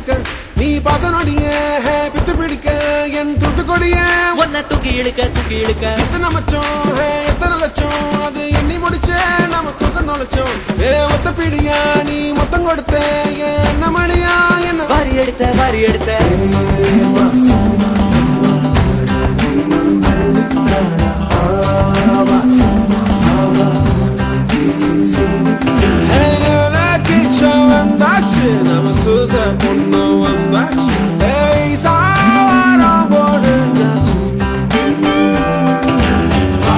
இழுக்க நீ பார்த்த நொடிய பித்து பிடிக்க என் தூத்துக்கொடிய ஒன்ன தூக்கி இழுக்க தூக்கி இழுக்க எத்தனை மச்சம் ஹே, எத்தனை லட்சம் அது எண்ணி முடிச்சே நாம தூக்கம் தொலைச்சோம் ஏ ஒத்த பிடியா நீ மொத்தம் கொடுத்த என்ன மணியா என்ன வாரி எடுத்த வாரி எடுத்த